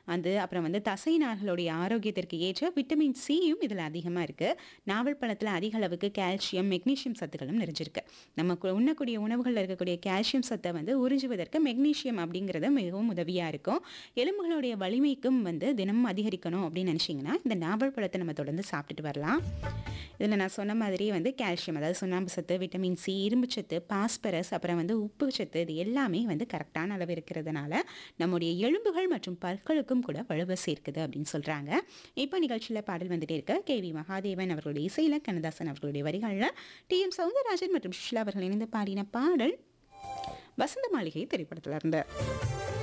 வந்து அப்புறம் வந்து தசை நார்களுடைய ஆரோக்கியத்திற்கு ஏற்ற விட்டமின் சியும் இதில் அதிகமாக இருக்குது நாவல் பழத்தில் அதிக அளவுக்கு கால்சியம் மெக்னீசியம் சத்துக்களும் நிறைஞ்சிருக்கு நம்ம கு- உண்ணக்கூடிய உணவுகளில் இருக்கக்கூடிய கால்சியம் சத்தை வந்து உறிஞ்சுவதற்கு மெக்னீசியம் அப்படிங்கிறது மிகவும் உதவியாக இருக்கும் எலும்புகளுடைய வலிமைக்கும் வந்து தினமும் அதிகரிக்கணும் அப்படின்னு நினச்சிங்கன்னா இந்த நாவல் பழத்தை நம்ம தொடர்ந்து சாப்பிட்டுட்டு வரலாம் இதில் நான் சொன்ன மாதிரி வந்து கால்சியம் அதாவது சுண்ணாம்பு சத்து விட்டமின் சி இரும்பு சத்து பாஸ்பரஸ் அப்புறம் வந்து உப்பு சத்து இது எல்லாமே வந்து கரெக்டான அளவு இருக்கிறதுனால நம்முடைய எலும்புகள் மற்றும் பற்களுக்கும் கூட வலுவை சேர்க்குது அப்படின்னு சொல்கிறாங்க இப்போ நிகழ்ச்சியில் பாடல் வந்துட்டே இருக்க கே வி மகாதேவன் அவர்களுடைய இசையில் கண்ணதாசன் அவர்களுடைய வரிகளில் டி எம் சவுந்தரராஜன் மற்றும் சுஷ்லா அவர்கள் இணைந்து பாடின பாடல் வசந்த மாளிகை திரைப்படத்தில் இருந்து